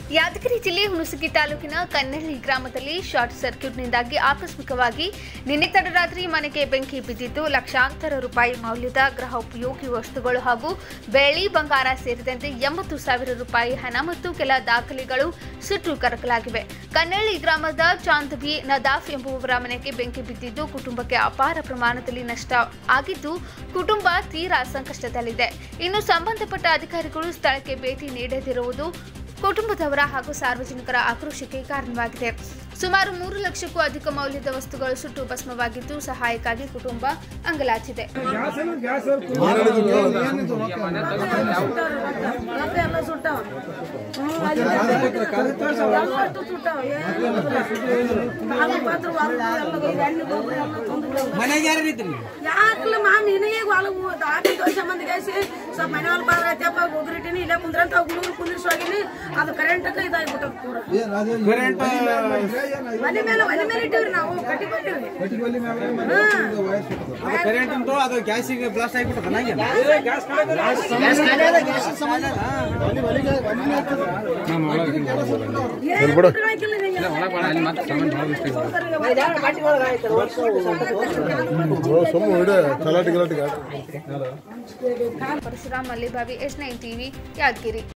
ಯಾದಗಿರಿ ಜಿಲ್ಲೆ ಹುಣಸಗಿ ತಾಲೂಕಿನ ಕನ್ನಳ್ಳಿ ಗ್ರಾಮದಲ್ಲಿ ಶಾರ್ಟ್ ಸರ್ಕ್ಯೂಟ್ನಿಂದಾಗಿ ಆಕಸ್ಮಿಕವಾಗಿ ನಿನ್ನೆ ತಡರಾತ್ರಿ ಮನೆಗೆ ಬೆಂಕಿ ಬಿದ್ದಿದ್ದು ಲಕ್ಷಾಂತರ ರೂಪಾಯಿ ಮೌಲ್ಯದ ಗೃಹ ಉಪಯೋಗಿ ವಸ್ತುಗಳು ಹಾಗೂ ಬೆಳ್ಳಿ ಬಂಗಾರ ಸೇರಿದಂತೆ ಎಂಬತ್ತು ಸಾವಿರ ರೂಪಾಯಿ ಹಣ ಮತ್ತು ಕೆಲ ದಾಖಲೆಗಳು ಸುಟ್ಟು ಕರಕಲಾಗಿವೆ ಕನ್ನಳ್ಳಿ ಗ್ರಾಮದ ಚಾಂದವಿ ನದಾಫ್ ಎಂಬುವವರ ಮನೆಗೆ ಬೆಂಕಿ ಬಿದ್ದಿದ್ದು ಕುಟುಂಬಕ್ಕೆ ಅಪಾರ ಪ್ರಮಾಣದಲ್ಲಿ ನಷ್ಟ ಆಗಿದ್ದು ಕುಟುಂಬ ತೀರಾ ಸಂಕಷ್ಟದಲ್ಲಿದೆ ಇನ್ನು ಸಂಬಂಧಪಟ್ಟ ಅಧಿಕಾರಿಗಳು ಸ್ಥಳಕ್ಕೆ ಭೇಟಿ ನೀಡದಿರುವುದು ಕುಟುಂಬದವರ ಹಾಗೂ ಸಾರ್ವಜನಿಕರ ಆಕ್ರೋಶಕ್ಕೆ ಕಾರಣವಾಗಿದೆ ಸುಮಾರು ಮೂರು ಲಕ್ಷಕ್ಕೂ ಅಧಿಕ ಮೌಲ್ಯದ ವಸ್ತುಗಳು ಸುಟ್ಟು ಭಸ್ಮವಾಗಿದ್ದು ಸಹಾಯಕ್ಕಾಗಿ ಕುಟುಂಬ ಅಂಗಲಾಚಿದೆ ರೊಕ್ಕ ಎಲ್ಲ ಸುಟ್ಟಾವ ಹ್ಮ್, ಅಲ್ಲಿ ಯಾವತ್ತೂ ಸುಟ್ಟಾವ. ಏನು ಕಾಗದ ಪತ್ರ ಹೊಲ್ದು ಎಲ್ಲ ಇದು ಎಣ್ಣೆ ಗೊಬ್ಬರ ಎಲ್ಲ ತಂದು ಮನೆಗೆ ಯಾರು ಇದ್ರಿ ಯಾಕಲ್ಲ ಮಾ ನೀನೇ ಹೊಲಗು ದಾಟಿ ದೋಷ ಮಂದಿ ಗಾಯಿಸಿ ಸ್ವಲ್ಪ ಮನೆ ಹೊಲ ಬಾರ ಐತಪ್ಪ ಹೋಗ್ರಿಟ್ಟಿನಿ ಇಲ್ಲೇ ಕುಂದ್ರಂತ ಹುಡುಗರು ಕುಂದಿರ್ಸೋಗಿನಿ ಅದು ಕರೆಂಟಕ್ಕೆ ಇದಾಗ್ಬಿಟ್ಟದ ಪೂರ ಕರೆಂಟ್ ಒಲೆ ಮೇಲೆ ಒಲೆ ಮೇಲೆ ಇಟ್ಟಿವ್ರಿ ನಾವು ಕಟ್ಟಿ ಕೊಟ್ಟಿವ್ರಿ ಕರೆಂಟ್ ಉಂಟು ಅದು ಗ್ಯಾಸಿಗೆ ಬ್ಲಾಸ್ಟ್ ಆಗಿಬಿಟ್ಟದ ನಂಗೆ ಏನು ಬಿಟ್ರಾಕಿಲ್ಲ ನಿಂಗೆ. ಸೊಮ್ಮು ಹಿಡಿಯ ಗಲಾಟೆ ಗಲಾಟೆ Parashuram Mallibhavi S nine TV Yadgir